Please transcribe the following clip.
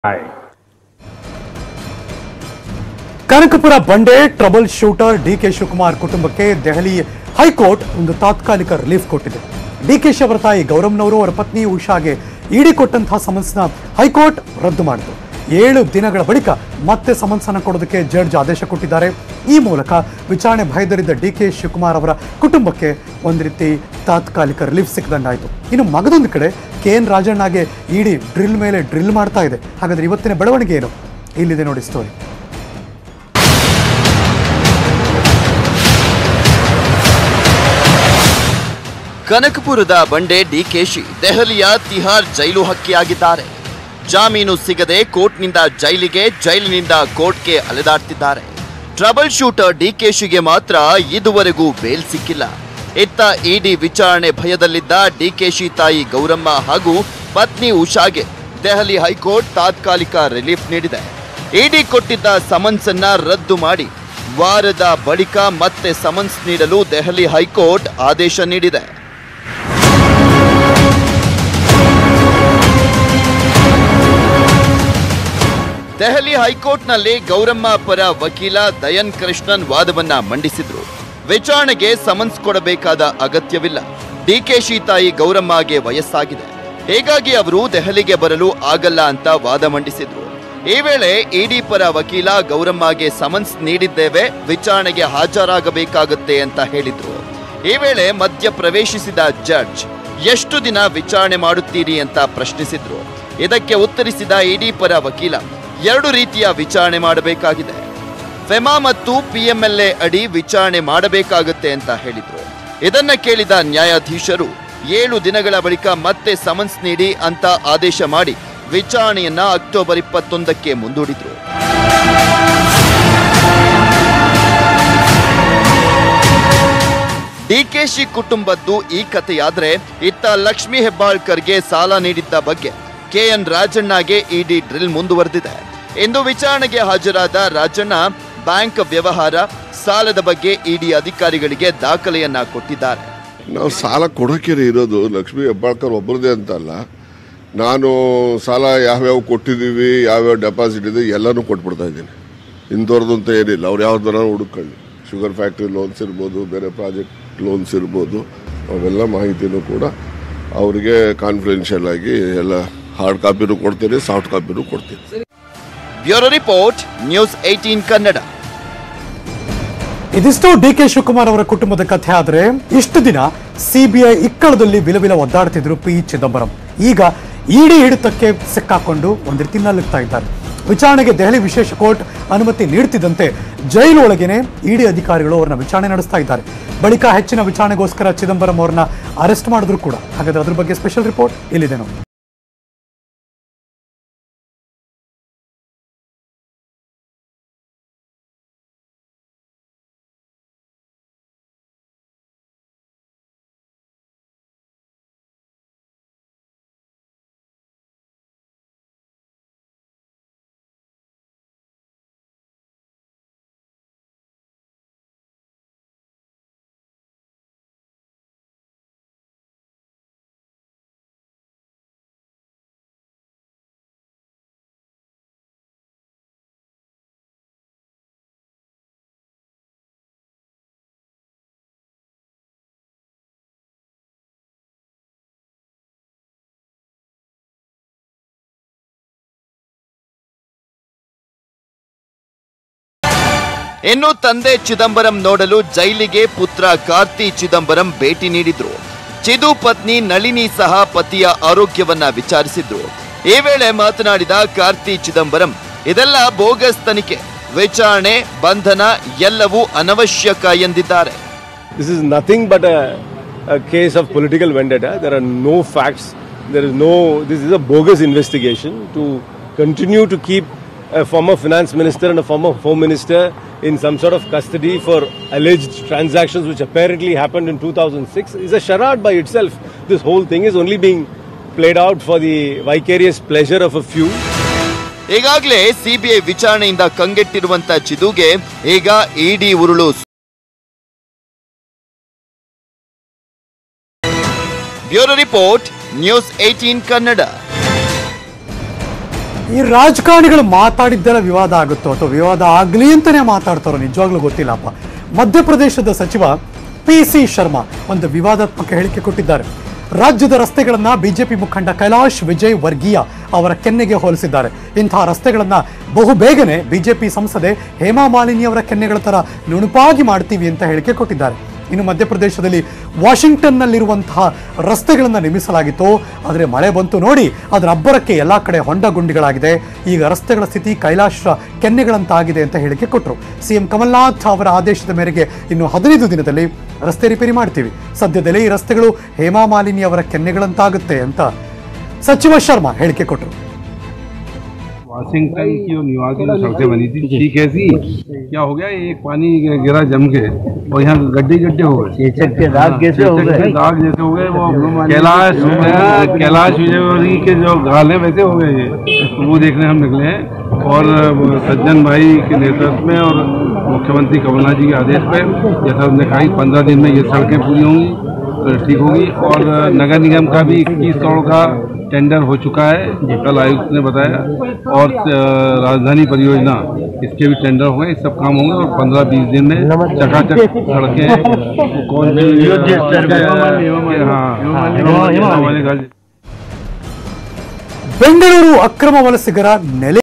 Hi. Kanakapura ಬಂಡೆ trouble shooter DK Shivakumar ಕುಟುಂಬಕ್ಕೆ Delhi high court ಒಂದು ತಾತ್ಕಾಲಿಕ ರಿಲೀಫ್ ಕೊಟ್ಟಿದೆ ಡಿಕೆಶಿ ಅವರ ತಾಯಿ ಗೌರಮ್ನವರು ಅವರ ಪತ್ನಿ ಉಷಾಗೆ ಇಡಿ ಕೊಟ್ಟಂತಹ ಸಮನ್ಸ್ನ ಹೈಕೋರ್ಟ್ ರದ್ದು ಮಾಡಿತು ಏಳು ದಿನಗಳ ಬಳಿಕ ಮತ್ತೆ ಸಮನ್ಸನ್ನು ಕೊಡೋದಕ್ಕೆ ಜಡ್ಜ್ ಆದೇಶ ಕೊಟ್ಟಿದ್ದಾರೆ ಈ ಮೂಲಕ ವಿಚಾರಣೆ ಭಯದಲ್ಲಿದ್ದ ಡಿ ಕೆ ಶಿವಕುಮಾರ್ ಅವರ ಕುಟುಂಬಕ್ಕೆ ಒಂದು ರೀತಿ ತಾತ್ಕಾಲಿಕ ರಿಲೀಫ್ ಸಿಕ್ಕದಂಗಾಯಿತು ಇನ್ನು ಮಗದೊಂದು ಕಡೆ ಕೆ ಎನ್ ರಾಜಣ್ಣಗೆ ಇಡಿ ಡ್ರಿಲ್ ಮೇಲೆ ಡ್ರಿಲ್ ಮಾಡ್ತಾ ಇದೆ ಹಾಗಾದ್ರೆ ಇವತ್ತಿನ ಬೆಳವಣಿಗೆ ಏನು ಇಲ್ಲಿದೆ ನೋಡಿ ಸ್ಟೋರಿ ಕನಕಪುರದ ಬಂಡೆ ಡಿಕೆಶಿ ದೆಹಲಿಯ ತಿಹಾರ್ ಜೈಲು ಹಕ್ಕಿಯಾಗಿದ್ದಾರೆ ಜಾಮೀನು ಸಿಗದೆ ಕೋರ್ಟ್ನಿಂದ ಜೈಲಿಗೆ ಜೈಲಿನಿಂದ ಕೋರ್ಟ್ಗೆ ಅಲೆದಾಡ್ತಿದ್ದಾರೆ ಟ್ರಬಲ್ ಶೂಟರ್ ಡಿಕೆಶಿಗೆ ಮಾತ್ರ ಇದುವರೆಗೂ ಬೇಲ್ ಸಿಕ್ಕಿಲ್ಲ ಇತ್ತ ಇಡಿ ವಿಚಾರಣೆ ಭಯದಲ್ಲಿದ್ದ ಡಿಕೆಶಿ ತಾಯಿ ಗೌರಮ್ಮ ಹಾಗೂ ಪತ್ನಿ ಉಷಾಗೆ ದೆಹಲಿ ಹೈಕೋರ್ಟ್ ತಾತ್ಕಾಲಿಕ ರಿಲೀಫ್ ನೀಡಿದೆ ಇಡಿ ಕೊಟ್ಟಿದ್ದ ಸಮನ್ಸ್ ಅನ್ನ ರದ್ದು ಮಾಡಿ ವಾರದ ಬಳಿಕ ಮತ್ತೆ ಸಮನ್ಸ್ ನೀಡಲು ದೆಹಲಿ ಹೈಕೋರ್ಟ್ ಆದೇಶ ನೀಡಿದೆ ದೆಹಲಿ ಹೈಕೋರ್ಟ್ನಲ್ಲಿ ಗೌರಮ್ಮ ಪರ ವಕೀಲ ದಯನ್ ಕೃಷ್ಣನ್ ವಾದವನ್ನ ಮಂಡಿಸಿದ್ರು ವಿಚಾರಣೆಗೆ ಸಮನ್ಸ್ ಕೊಡಬೇಕಾದ ಅಗತ್ಯವಿಲ್ಲ ಡಿಕೆಶಿ ತಾಯಿ ಗೌರಮ್ಮಗೆ ವಯಸ್ಸಾಗಿದೆ ಹೀಗಾಗಿ ಅವರು ದೆಹಲಿಗೆ ಬರಲು ಆಗಲ್ಲ ಅಂತ ವಾದ ಮಂಡಿಸಿದ್ರು ಈ ವೇಳೆ ಇಡಿ ಪರ ವಕೀಲ ಗೌರಮ್ಮಗೆ ಸಮನ್ಸ್ ನೀಡಿದ್ದೇವೆ ವಿಚಾರಣೆಗೆ ಹಾಜರಾಗಬೇಕಾಗುತ್ತೆ ಅಂತ ಹೇಳಿದ್ರು ಈ ವೇಳೆ ಮಧ್ಯ ಪ್ರವೇಶಿಸಿದ ಜಡ್ಜ್ ಎಷ್ಟು ದಿನ ವಿಚಾರಣೆ ಮಾಡುತ್ತೀರಿ ಅಂತ ಪ್ರಶ್ನಿಸಿದ್ರು ಇದಕ್ಕೆ ಉತ್ತರಿಸಿದ ಇಡಿ ಪರ ವಕೀಲ ಎರಡು ರೀತಿಯ ವಿಚಾರಣೆ ಮಾಡಬೇಕಾಗಿದೆ ಫೆಮಾ ಮತ್ತು ಪಿಎಂಎಲ್ಎ ಅಡಿ ವಿಚಾರಣೆ ಮಾಡಬೇಕಾಗುತ್ತೆ ಅಂತ ಹೇಳಿದ್ರು ಇದನ್ನ ಕೇಳಿದ ನ್ಯಾಯಾಧೀಶರು ಏಳು ದಿನಗಳ ಬಳಿಕ ಮತ್ತೆ ಸಮನ್ಸ್ ನೀಡಿ ಅಂತ ಆದೇಶ ಮಾಡಿ ವಿಚಾರಣೆಯನ್ನ ಅಕ್ಟೋಬರ್ ಇಪ್ಪತ್ತೊಂದಕ್ಕೆ ಮುಂದೂಡಿದ್ರು ಡಿಕೆಶಿ ಕುಟುಂಬದ್ದು ಈ ಕಥೆಯಾದ್ರೆ ಇತ್ತ ಲಕ್ಷ್ಮಿ ಹೆಬ್ಬಾಳ್ಕರ್ಗೆ ಸಾಲ ನೀಡಿದ್ದ ಬಗ್ಗೆ ಕೆಎನ್ ರಾಜಣ್ಣಗೆ ಇಡಿ ಡ್ರಿಲ್ ಮುಂದುವರೆದಿದೆ ಇಂದು ವಿಚಾರಣೆಗೆ ಹಾಜರಾದ ರಾಜಣ್ಣ ಬ್ಯಾಂಕ್ ವ್ಯವಹಾರ ಸಾಲದ ಬಗ್ಗೆ ಇಡಿ ಅಧಿಕಾರಿಗಳಿಗೆ ದಾಖಲೆಯನ್ನ ಕೊಟ್ಟಿದ್ದಾರೆ ನಾವು ಸಾಲ ಕೊಡೋಕೆ ಇರೋದು ಲಕ್ಷ್ಮೀ ಹೆಬ್ಬಾಳ್ಕರ್ ಒಬ್ಬರದೇ ಅಂತಲ್ಲ ನಾನು ಸಾಲ ಯಾವ್ಯಾವ ಕೊಟ್ಟಿದ್ದೀವಿ ಯಾವ್ಯಾವ ಡೆಪಾಸಿಟ್ ಇದೆ ಎಲ್ಲನೂ ಕೊಟ್ಬಿಡ್ತಾ ಇದ್ದೀನಿ ಇಂಥವ್ರದ್ದು ಅಂತ ಏನಿಲ್ಲ ಅವ್ರು ಯಾವ್ದಾರ ಹುಡುಕೊಳ್ಳಿ ಶುಗರ್ ಫ್ಯಾಕ್ಟ್ರಿ ಲೋನ್ಸ್ ಇರ್ಬೋದು ಬೇರೆ ಪ್ರಾಜೆಕ್ಟ್ ಲೋನ್ಸ್ ಇರ್ಬೋದು ಅವೆಲ್ಲ ಮಾಹಿತಿನೂ ಕೂಡ ಅವರಿಗೆ ಕಾನ್ಫಿಡೆನ್ಷಿಯಲ್ ಆಗಿ ಎಲ್ಲ ಹಾರ್ಡ್ ಕಾಪಿನೂ ಕೊಡ್ತೀನಿ ಸಾಫ್ಟ್ ಕಾಪಿನೂ ಕೊಡ್ತೀನಿ bureau report news eighteen Kannada ಇದಿಷ್ಟು ಡಿ ಕೆ ಶಿವಕುಮಾರ್ ಅವರ ಕುಟುಂಬದ ಕಥೆ ಆದ್ರೆ ಇಷ್ಟು ದಿನ ಸಿಬಿಐ ಇಕ್ಕಳದಲ್ಲಿ ವಿಲವಿಲ ಒದ್ದಾಡ್ತಿದ್ರು ಪಿ ಚಿದಂಬರಂ ಈಗ ಇಡಿ ಹಿಡಿತಕ್ಕೆ ಸಿಕ್ಕಾಕೊಂಡು ಒಂದು ರೀತಿ ನಲುಗ್ತಾ ಇದ್ದಾರೆ ವಿಚಾರಣೆಗೆ ದೆಹಲಿ ವಿಶೇಷ ಕೋರ್ಟ್ ಅನುಮತಿ ನೀಡುತ್ತಿದ್ದಂತೆ ಜೈಲು ಒಳಗೇನೆ ಇಡಿ ಅಧಿಕಾರಿಗಳು ಅವರನ್ನ ವಿಚಾರಣೆ ನಡೆಸ್ತಾ ಇದ್ದಾರೆ ಬಳಿಕ ಹೆಚ್ಚಿನ ವಿಚಾರಣೆಗೋಸ್ಕರ ಚಿದಂಬರಂ ಅವರನ್ನ ಅರೆಸ್ಟ್ ಮಾಡಿದ್ರು ಕೂಡ ಹಾಗಾದ್ರೆ ಅದ್ರ ಬಗ್ಗೆ ಸ್ಪೆಷಲ್ ರಿಪೋರ್ಟ್ ಇಲ್ಲಿದೆ ನೋಡಿ ಇನ್ನು ತಂದೆ ಚಿದಂಬರಂ ನೋಡಲು ಜೈಲಿಗೆ ಪುತ್ರ ಕಾರ್ತಿ ಚಿದಂಬರಂ ಭೇಟಿ ನೀಡಿದ್ರು ಚಿದು ಪತ್ನಿ ನಳಿನಿ ಸಹ ಪತಿಯ ಆರೋಗ್ಯವನ್ನ ವಿಚಾರಿಸಿದ್ರು ಈ ವೇಳೆ ಮಾತನಾಡಿದ ಕಾರ್ತಿ ಚಿದಂಬರಂ ಇದೆಲ್ಲ ಬೋಗಸ್ ತನಿಖೆ ವಿಚಾರಣೆ ಬಂಧನ ಎಲ್ಲವೂ ಅನವಶ್ಯಕ ಎಂದಿದ್ದಾರೆ This is nothing but a, a case of political vendetta. There are no facts. There is no. This is a bogus investigation to continue to keep a former finance minister and a former home minister in some sort of custody for alleged transactions which apparently happened in 2006 is a charade by itself. This whole thing is only being played out for the vicarious pleasure of a few. ಈಗಾಗಲೇ CBI ವಿಚಾರಣೆಯಿಂದ ಕಂಗೆಟ್ಟಿರುವಂತ ಚಿದುಗೆ ಈಗ ED ಉರುಳು bureau report news eighteen Kannada ಈ ರಾಜಕಾರಣಿಗಳು ಮಾತಾಡಿದ್ದೆಲ್ಲ ವಿವಾದ ಆಗುತ್ತೋ ಅಥವಾ ವಿವಾದ ಆಗ್ಲಿ ಅಂತಾನೆ ಮಾತಾಡ್ತಾರೋ ನಿಜವಾಗ್ಲೂ ಗೊತ್ತಿಲ್ಲಪ್ಪ ಮಧ್ಯಪ್ರದೇಶದ ಸಚಿವ ಪಿ ಸಿ ಶರ್ಮಾ ಒಂದು ವಿವಾದಾತ್ಮಕ ಹೇಳಿಕೆ ಕೊಟ್ಟಿದ್ದಾರೆ ರಾಜ್ಯದ ರಸ್ತೆಗಳನ್ನ ಬಿಜೆಪಿ ಮುಖಂಡ ಕೈಲಾಶ್ ವಿಜಯ್ ವರ್ಗೀಯ ಅವರ ಕೆನ್ನೆಗೆ ಹೋಲಿಸಿದ್ದಾರೆ ಇಂತಹ ರಸ್ತೆಗಳನ್ನ ಬಹು ಬೇಗನೆ ಬಿಜೆಪಿ ಸಂಸದೆ ಹೇಮಾ ಮಾಲಿನಿ ಅವರ ಕೆನ್ನೆಗಳ ತರ ನುಣುಪಾಗಿ ಮಾಡ್ತೀವಿ ಅಂತ ಹೇಳಿಕೆ ಕೊಟ್ಟಿದ್ದಾರೆ ಇನ್ನು ಮಧ್ಯಪ್ರದೇಶದಲ್ಲಿ ವಾಷಿಂಗ್ಟನ್ನಲ್ಲಿರುವಂತಹ ರಸ್ತೆಗಳನ್ನು ನಿರ್ಮಿಸಲಾಗಿತ್ತು ಆದರೆ ಮಳೆ ಬಂತು ನೋಡಿ ಅದರ ಅಬ್ಬರಕ್ಕೆ ಎಲ್ಲ ಕಡೆ ಹೊಂಡ ಗುಂಡಿಗಳಾಗಿದೆ ಈಗ ರಸ್ತೆಗಳ ಸ್ಥಿತಿ ಕೈಲಾಶ ಕೆನ್ನೆಗಳಂತಾಗಿದೆ ಅಂತ ಹೇಳಿಕೆ ಕೊಟ್ಟರು ಸಿಎಂ ಕಮಲ್ನಾಥ್ ಅವರ ಆದೇಶದ ಮೇರೆಗೆ ಇನ್ನು ಹದಿನೈದು ದಿನದಲ್ಲಿ ರಸ್ತೆ ರಿಪೇರಿ ಮಾಡ್ತೀವಿ ಸದ್ಯದಲ್ಲೇ ಈ ರಸ್ತೆಗಳು ಹೇಮಾ ಮಾಲಿನಿ ಅವರ ಕೆನ್ನೆಗಳಂತಾಗುತ್ತೆ ಅಂತ ಸಚಿವ ಶರ್ಮಾ ಹೇಳಿಕೆ ಕೊಟ್ಟರು वाशिंगटन की जो निवासी जो सड़कें बनी थी ठीक है सी क्या हो गया एक पानी गिरा जम के और यहाँ गड्ढे गड्ढे हो गए चेचक के दाग कैसे हो चेचक के गए दाग जैसे हो गए वो कैलाश कैलाश विजयवर्गीय के जो गाल है वैसे हो गए ये तो वो देखने हम निकले हैं और सज्जन भाई के नेतृत्व में और मुख्यमंत्री कमलनाथ जी के आदेश पे जैसा उन्होंने कहा पंद्रह दिन में ये सड़कें पूरी होंगी तो ठीक होगी और नगर निगम का भी इक्कीस करोड़ का टेंडर हो चुका है कल आयुक्त ने बताया और अ, राजधानी परियोजना इसके भी टेंडर हुए इस सब काम होंगे और पंद्रह बीस दिन में चकाचक सड़कें कौन हाँ ಬೆಂಗಳೂರು ಅಕ್ರಮ ವಲಸಿಗರ ನೆಲೆ